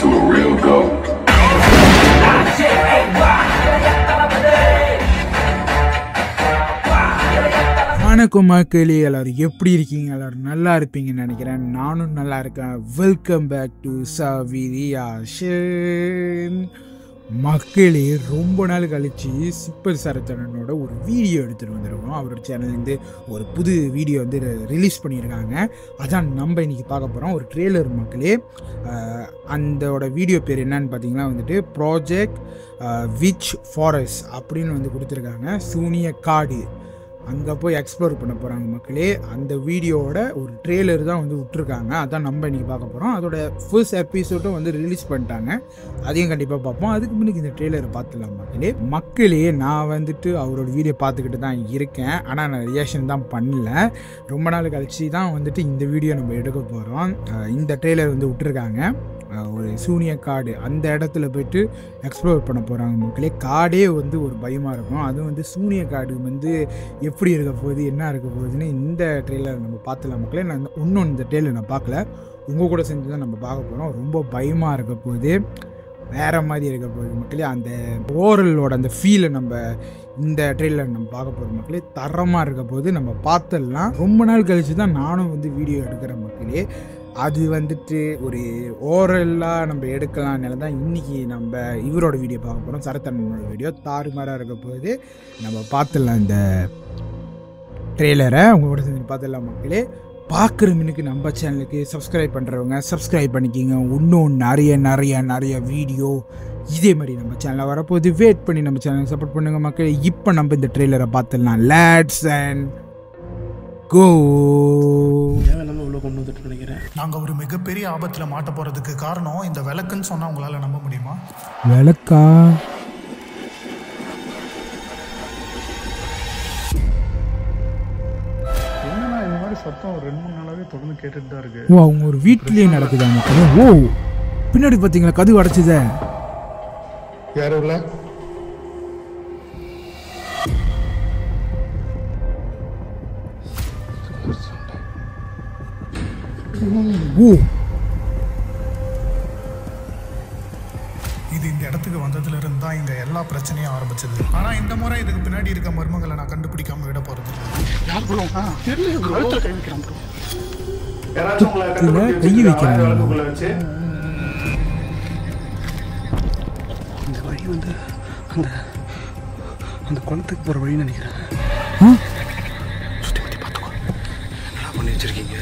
to a real goat. வணக்கம் மக்களே எல்லாரும் எப்படி இருக்கீங்க எல்லாரும் நல்லா இருப்பீங்கன்னு நினைக்கிறேன் நானும் நல்லா இருக்கேன் வெல்கம் பேக் டு சவிரியாஷன் மக்களே ரொம்ப நாள் கழிச்சு சூப்பர் சரத்தனனோட ஒரு வீடியோ எடுத்துகிட்டு வந்திருக்கோம் அவரோட சேனல்லேருந்து ஒரு புது வீடியோ வந்து ரிலீஸ் பண்ணியிருக்காங்க அதான் நம்ம இன்னைக்கு பார்க்க போகிறோம் ஒரு ட்ரெய்லர் மக்களே அஹ், அந்தோட வீடியோ பேர் என்னன்னு பார்த்தீங்கன்னா வந்துட்டு ப்ராஜெக்ட் விச் ஃபாரஸ்ட் அப்படின்னு வந்து கொடுத்துருக்காங்க சூனிய காடு அங்கே போய் எக்ஸ்ப்ளோர் பண்ண போகிறாங்க மக்களே அந்த வீடியோவோட ஒரு ட்ரெய்லர் தான் வந்து விட்ருக்காங்க அதான் நம்ம இன்றைக்கி பார்க்க போகிறோம் அதோட ஃபர்ஸ்ட் எபிசோடும் வந்து ரிலீஸ் பண்ணிட்டாங்க அதையும் கண்டிப்பாக பார்ப்போம் அதுக்கு முன்னாடி இந்த ட்ரெய்லரை பார்த்துலாம் மக்களே மக்களே நான் வந்துட்டு அவரோட வீடியோ பார்த்துக்கிட்டு தான் இருக்கேன் ஆனால் நான் ரியாக்ஷன் தான் பண்ணல ரொம்ப நாள் கழிச்சு தான் வந்துட்டு இந்த வீடியோ நம்ம எடுக்க போகிறோம் இந்த ட்ரெய்லர் வந்து விட்டுருக்காங்க அஹ் ஒரு சூனிய காடு அந்த இடத்துல போயிட்டு எக்ஸ்ப்ளோர் பண்ண போகிறாங்க மக்களே காடே வந்து ஒரு பயமாக இருக்கும் அதுவும் வந்து சூனிய காடு வந்து எப்படி இருக்க போகுது என்ன இருக்க போகுதுன்னு இந்த ட்ரெயிலர் நம்ம பார்த்துலாம் மக்களே நான் இன்னும் இந்த ட்ரெயிலர் நான் பார்க்கல உங்கள் கூட செஞ்சு தான் நம்ம பார்க்க போகிறோம் ரொம்ப பயமாக இருக்க போகுது வேற மாதிரி இருக்க போகுது மக்களே அந்த ஓரலோட அந்த ஃபீலை நம்ம இந்த ட்ரெயிலர் நம்ம பார்க்க போகிறோம் மக்களே தரமாக இருக்க போது நம்ம பார்த்துடலாம் ரொம்ப நாள் கழிச்சு தான் நானும் வந்து வீடியோ எடுக்கிறேன் மக்களே அது வந்துட்டு ஒரு ஓரலாக நம்ம எடுக்கலாம்னால தான் இன்றைக்கி நம்ம இவரோட வீடியோ பார்க்க போகிறோம் சரத்தனோட வீடியோ தாறுமாறாக இருக்க போது நம்ம பார்த்துடலாம் இந்த ட்ரெய்லரை உங்களோட சேர்ந்து பார்த்துடலாம் மக்களே பார்க்குற மினுக்கு நம்ம சேனலுக்கு சப்ஸ்கிரைப் பண்ணுறவங்க சப்ஸ்கிரைப் பண்ணிக்கிங்க இன்னும் நிறைய நிறைய நிறைய வீடியோ இதே மாதிரி நம்ம சேனலில் வரப்போகுது வெயிட் பண்ணி நம்ம சேனலுக்கு சப்போர்ட் பண்ணுங்க மக்களே இப்போ நம்ம இந்த ட்ரெய்லரை பார்த்துடலாம் லேட்ஸ் அண்ட் கோ தேவையில்லாம உள்ள கொண்டு வந்துட்டு நினைக்கிறேன் நாங்கள் ஒரு மிகப்பெரிய ஆபத்தில் மாட்ட போகிறதுக்கு காரணம் இந்த விளக்குன்னு சொன்னால் உங்களால் நம்ப முடியுமா விளக்கா என்னன்னா இந்த மாதிரி சத்தம் ஒரு ரெண்டு மூணு நாளாவே தொடர்ந்து கேட்டுட்டு தான் இருக்கு ஓ அவங்க ஒரு வீட்லேயே நடக்குதா மக்களே ஓ பின்னாடி பார்த்தீங்களா கதவு அடைச்சதே யாரும் இல்லை ஓ இது இந்த இடத்துக்கு வந்ததுல இருந்து தான் இங்க எல்லா பிரச்சனையும் ஆரம்பிச்சது ஆனா இந்த முறை இதுக்கு பின்னாடி இருக்க மர்மங்களை நான் கண்டுபிடிக்காம விட போறது இல்ல. யார் ப்ரோ தெரியல கழுத்துல கை வைக்கிறான் ப்ரோ யாராச்சும் உங்களை இதுல கண்டுபிடிச்சு கை வச்சிருக்காங்களா வைக்கிறாங்க. விளக்குக்குள்ள வச்சு இந்த வழி வந்து அந்த அந்த குளத்துக்கு போற வழின்னு நினைக்கிறேன் ஆ? சுத்தி முத்தி பார்த்துக்கோ என்னடா பண்ணி வச்சிருக்கீங்க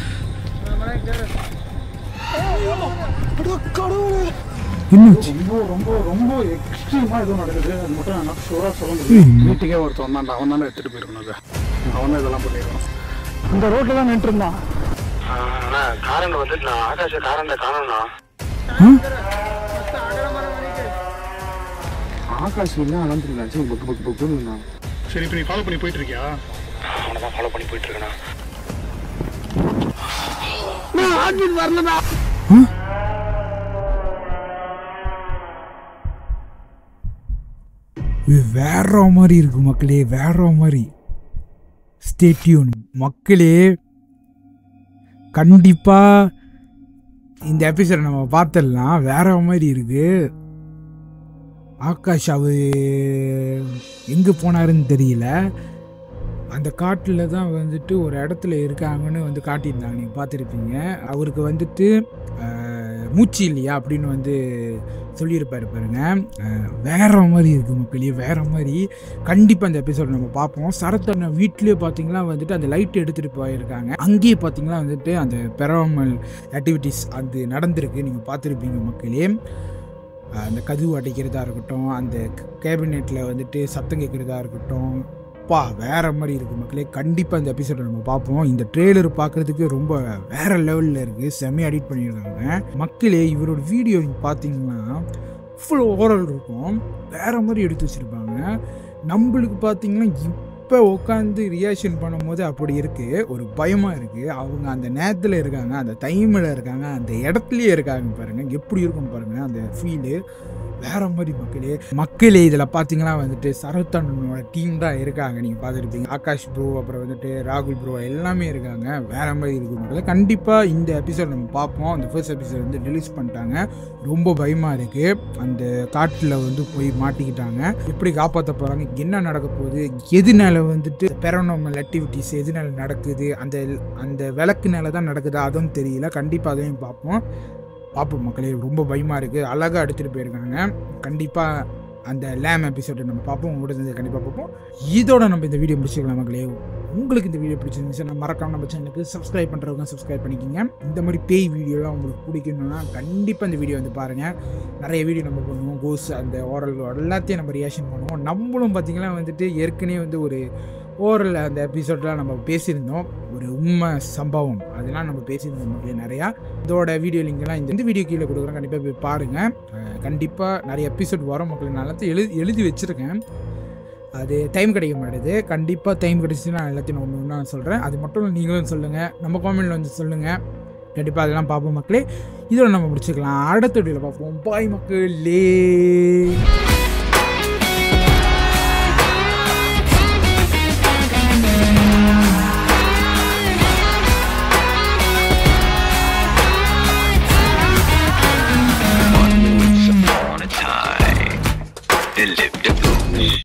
என்னாச்சு ரொம்ப ரொம்ப ரொம்ப எக்ஸ்ட்ரீமா எதுவும் நடக்குது அது மட்டும் என்னால் ஷூரா சொல்ல ம். முடியும் வீட்டுக்கே ஒருத்தன் வந்தான் அவன் தானே எடுத்துட்டு போயிருக்கணும் அதை அவன் தான் இதெல்லாம் பண்ணிருக்கான் இந்த ரோட்ல தான் நின்று இருந்தான் காரண்ட வந்துட்டு நான் ஆகாஷ காரண்ட காணோம்னா ஆகாஷ் இல்லை அதான் தெரியல புக்கு புக்கு புக்குன்னு சரி இப்போ நீ ஃபாலோ பண்ணி போயிட்டு இருக்கியா அவனை தான் ஃபாலோ பண்ணி போயிட்டு இருக்கேன் இது வேற மாதிரி இருக்கு மக்களே வேற மாதிரி ஸ்டேட்யூன் மக்களே கண்டிப்பா இந்த எபிசோட் நம்ம பார்த்துடலாம் வேற மாதிரி இருக்கு ஆகாஷ் அவரு எங்க போனாருன்னு தெரியல அந்த காட்டில் தான் வந்துட்டு ஒரு இடத்துல இருக்காங்கன்னு வந்து காட்டியிருந்தாங்க நீங்கள் பார்த்துருப்பீங்க அவருக்கு வந்துட்டு அஹ், மூச்சு இல்லையா அப்படின்னு வந்து சொல்லியிருப்பாரு பாருங்க அஹ், வேற மாதிரி இருக்குது மக்களே வேற மாதிரி கண்டிப்பாக அந்த எபிசோட் நம்ம பார்ப்போம் சரத்தண்ண வீட்லேயே பார்த்தீங்கன்னா வந்துட்டு அந்த லைட் எடுத்துகிட்டு போயிருக்காங்க அங்கேயே பார்த்தீங்கன்னா வந்துட்டு அந்த பெராமல் ஆக்டிவிட்டீஸ் அது நடந்திருக்கு நீங்கள் பார்த்துருப்பீங்க மக்களே அஹ், அந்த கதவு அடைக்கிறதா இருக்கட்டும் அந்த கேபினெட்டில் வந்துட்டு சத்தம் கேட்குறதா இருக்கட்டும் பா வேற மாதிரி இருக்குது மக்களே கண்டிப்பாக இந்த எபிசோட நம்ம பார்ப்போம் இந்த ட்ரெய்லர் பார்க்குறதுக்கு ரொம்ப வேற லெவலில் இருக்குது செம்மையாக எடிட் பண்ணியிருக்காங்க மக்களே இவரோட வீடியோ நீங்கள் பார்த்தீங்கன்னா ஃபுல் ஓரல் இருக்கும் வேற மாதிரி எடுத்து வச்சுருப்பாங்க நம்மளுக்கு பார்த்தீங்கன்னா இப்போ உட்காந்து ரியாக்ஷன் பண்ணும்போது அப்படி இருக்குது ஒரு பயமாக இருக்குது அவங்க அந்த நேரத்தில் இருக்காங்க அந்த டைமில் இருக்காங்க அந்த இடத்துலயே இருக்காங்க பாருங்கள் எப்படி இருக்கும் பாருங்கள் அந்த ஃபீலு வேற மாதிரி மக்களே மக்களே இதில் பார்த்தீங்கன்னா வந்துட்டு சரத்தண்ணனோட டீம் தான் இருக்காங்க நீங்கள் பார்த்துருப்பீங்க ஆகாஷ் ப்ரோ அப்புறம் வந்துட்டு ராகுல் ப்ரோ எல்லாமே இருக்காங்க வேற மாதிரி இருக்கு மக்களே கண்டிப்பாக இந்த எபிசோட் நம்ம பார்ப்போம் அந்த ஃபர்ஸ்ட் எபிசோட் வந்து ரிலீஸ் பண்ணிட்டாங்க ரொம்ப பயமாக இருக்குது அந்த காட்டில் வந்து போய் மாட்டிக்கிட்டாங்க எப்படி காப்பாற்ற போகிறாங்க என்ன நடக்க போகுது எதுனால வந்துட்டு பெரனோமல் ஆக்டிவிட்டிஸ் எதுனால நடக்குது அந்த அந்த விளக்குனால தான் நடக்குதா அதுவும் தெரியல கண்டிப்பாக அதையும் பார்ப்போம் பார்ப்போம் மக்களே ரொம்ப பயமாக இருக்குது அழகாக எடுத்துகிட்டு போயிருக்காங்க கண்டிப்பாக அந்த லேம் எபிசோடை நம்ம பார்ப்போம் உங்களோட சேர்ந்து கண்டிப்பாக பார்ப்போம் இதோட நம்ம இந்த வீடியோ முடிச்சுக்கலாம் மக்களே உங்களுக்கு இந்த வீடியோ பிடிச்சிருந்துச்சுன்னா மறக்காம நம்ம சேனலுக்கு சப்ஸ்கிரைப் பண்ணுறவங்க சப்ஸ்கிரைப் பண்ணிக்கிங்க இந்த மாதிரி பேய் வீடியோலாம் உங்களுக்கு பிடிக்கணும்னா கண்டிப்பாக இந்த வீடியோ வந்து பாருங்கள் நிறைய வீடியோ நம்ம பண்ணுவோம் கோஸ் அந்த ஓரல் எல்லாத்தையும் நம்ம ரியாக்ஷன் பண்ணுவோம் நம்மளும் பார்த்திங்கன்னா வந்துட்டு ஏற்கனவே வந்து ஒரு ஓரல் அந்த எபிசோட்லாம் நம்ம பேசியிருந்தோம் ஒரு உண்மை சம்பவம் அதெல்லாம் நம்ம பேசியிருந்தோம் மக்களே நிறையா இதோட வீடியோ லிங்க்லாம் இந்த இந்த வீடியோ கீழே கொடுக்குறேன் கண்டிப்பாக போய் பாருங்கள் கண்டிப்பாக நிறைய எபிசோட் வரும் மக்கள் நான் எல்லாத்தையும் எழுதி எழுதி வச்சுருக்கேன் அது டைம் கிடைக்க மாட்டேது கண்டிப்பாக டைம் கிடைச்சிச்சுன்னா நான் எல்லாத்தையும் ஒன்று ஒன்றா சொல்கிறேன் அது மட்டும் இல்ல, நீங்களும் சொல்லுங்கள் நம்ம காமெண்ட்டில் வந்து சொல்லுங்கள் கண்டிப்பாக அதெல்லாம் பார்ப்போம் மக்களே இதோட நம்ம முடிச்சுக்கலாம் அடுத்த வீடியோவில் பார்ப்போம் பாய் மக்களே